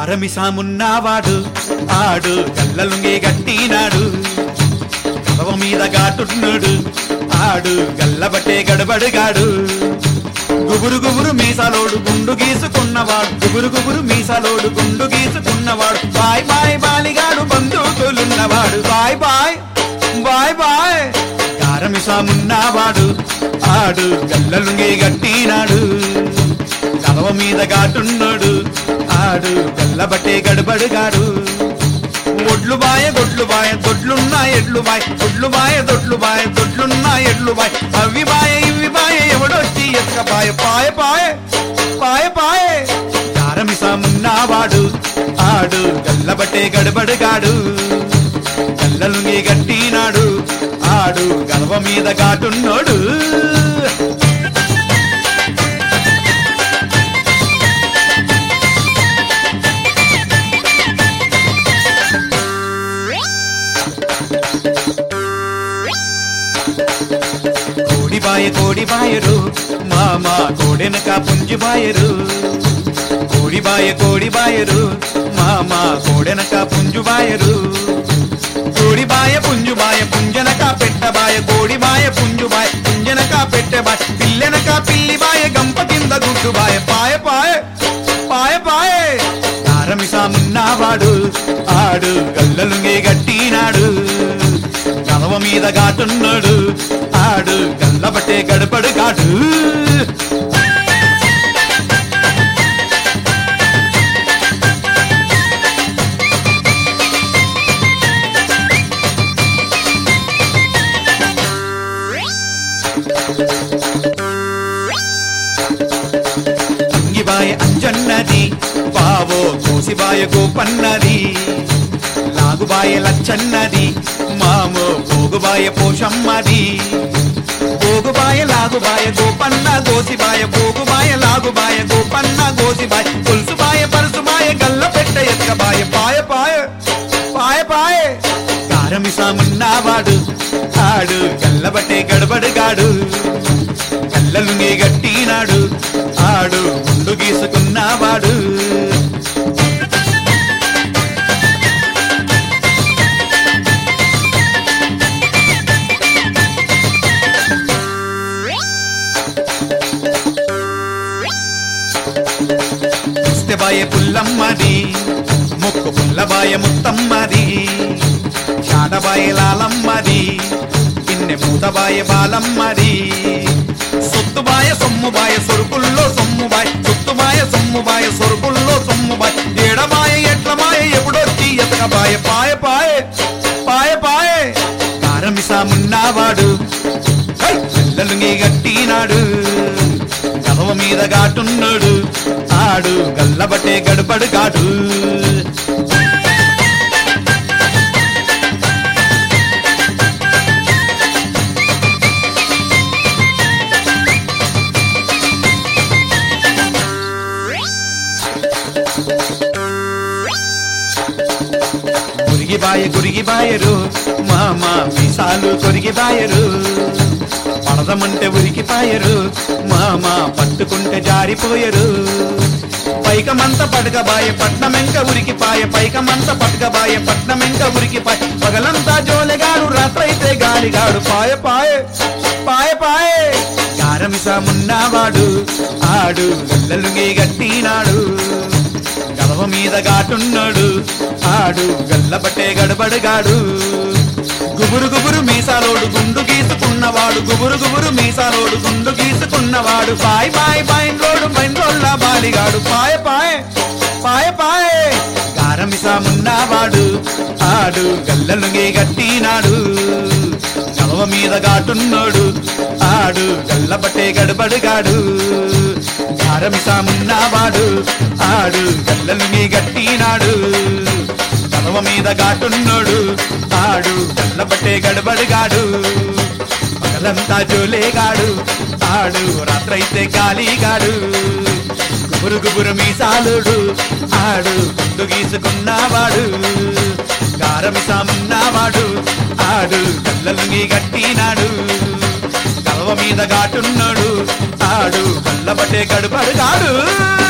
కారమిసామున్నవాడు ఆడు గల్లలుంగే గట్టినాడు కదవ మీద గాటున్నాడు ఆడు గల్లబట్టే గడబడుగాడు గుబురు గుబురు మీసాలోడు గుండు గీసుకున్నవాడు గుబురు గుబురు మీసాలోడు గుండు గీసుకున్నవాడు బాయ్ బాయ్ బాలిగాడు బంధువులున్నవాడు బాయ్ బాయ్ బాయ్ బాయ్ కారమిసామున్నవాడు ఆడు గల్లలుంగే గట్టినాడు కదవ మీద గాటున్నాడు ఆడు గల్లబట్టే గడబడుగాడు ఒడ్లు బాయ గొడ్లు బాయ దొడ్లున్నా ఎడ్లు బాయ్ ఒడ్లు బాయ దొడ్లు బాయ దొడ్లున్నా ఎడ్లు బాయ్ అవి బాయ ఇవి బాయ ఎవడొచ్చి ఎత్క పాయ పాయ పాయ పాయ పాయ కారమిసామున్నవాడు ఆడు గల్లబట్టే గడబడుగాడు గల్లలుంగి గట్టినాడు ఆడు గలవ మీద గాటున్నాడు కోడి బాయ కోడి బాయరు మామ కోడెనక పుంజి బాయరు కోడి బాయ కోడి బాయరు మామ కోడెనక పుంజు బాయరు కోడి బాయ పుంజు బాయ పుంజనక పెట్ట బాయ కోడి బాయ పుంజు బాయ పుంజనక పెట్టె బాయ పిల్లెనక పిల్లి బాయ గంప కింద గుడ్డు బాయ పాయ పాయ పాయ పాయ కారమిసామున్నవాడు ఆడు గల్లలుంగే గట్టినాడు కలవ మీద గాటున్నాడు ఆడు గల్లబట్టే గడపడు కాడు అంగిబాయ అంజన్నది బావో కోసిబాయ గోపన్నది నాగుబాయ లచ్చన్నది మామో పోగుబాయ పోషమ్మది పోగుబాయ లాగుబాయ గోపన్న గోసిబాయ పోగుబాయ లాగుబాయ గోపన్న గోసిబాయ పులుసుబాయ పరుసుబాయ గల్ల పెట్ట ఎక్కబాయ పాయ పాయ పాయ పాయ కారమిసామున్నవాడు ఆడు గల్లబట్టే గడబడుగాడు కళ్ళలుంగి గట్టినాడు ఆడు ముందు గీసుకున్నవాడు బాయ పుల్లమ్మది ముక్కు పుల్లబాయ ముత్తమ్మది చాడబాయ లాలమ్మది పిన్నె మూతబాయ బాలమ్మది సొత్తుబాయ సొమ్ముబాయ సొరుకుల్లో సొమ్ముబాయ సొత్తుబాయ సొమ్ముబాయ సొరుకుల్లో సొమ్ముబాయ ఏడబాయ ఎట్లమాయ ఎప్పుడొచ్చి ఎతకబాయ పాయ పాయ పాయ పాయ కారమిసామున్నవాడు హై! పిల్లలుంగి గట్టినాడు కలవ మీద గాటున్నాడు ఆడు గల్లబట్టే గడపడు గాడు గురిగిబాయ గురిగిబాయరు మామ మీసాలు కొరిగిబాయరు పడదమంటే ఉరికిపాయరు మామ పట్టుకుంటే జారిపోయరు పైకమంత పడకబాయ పట్నమెంక ఉరికిపాయ పైకమంత పడకబాయ పట్నమెంక ఉరికిపాయ పగలంతా జోలెగాడు రాత్రైతే గాలిగాడు పాయ పాయ పాయ పాయ కారమిసామున్నవాడు ఆడు గల్లలుంగి గట్టినాడు గలవ మీద గాటున్నాడు ఆడు గల్లబట్టే గడబడుగాడు గుబురు గుబురు మీసాలోడు గుండు గీసుకున్నవాడు గుబురు గుబురు మీసాలోడు గుండు గీసుకున్నవాడు బాయ్ బాయ్ బాయ్ రోడు బైన్ రోళ్ళ బాలిగాడు పాయ పాయ పాయ పాయ కారమిసామున్నవాడు ఆడు గల్లలుంగి గట్టినాడు గలవ మీద గాటున్నాడు ఆడు గల్లబట్టే గడబడుగాడు కారమిసామున్నవాడు ఆడు గల్లలుంగి గట్టినాడు కలవ మీద గాటున్నాడు ఆడు గల్లబట్టే గడబడుగాడు పగలంతా జోలేగాడు ఆడు రాత్రైతే గాలిగాడు గుబురు గుబురు మీసాలుడు ఆడు గుండు గీసుకున్నవాడు గారమిసామున్నవాడు ఆడు కళ్ళలుంగి గట్టినాడు కలవ మీద గాటున్నాడు ఆడు కళ్ళబట్టే గడుపడుగాడు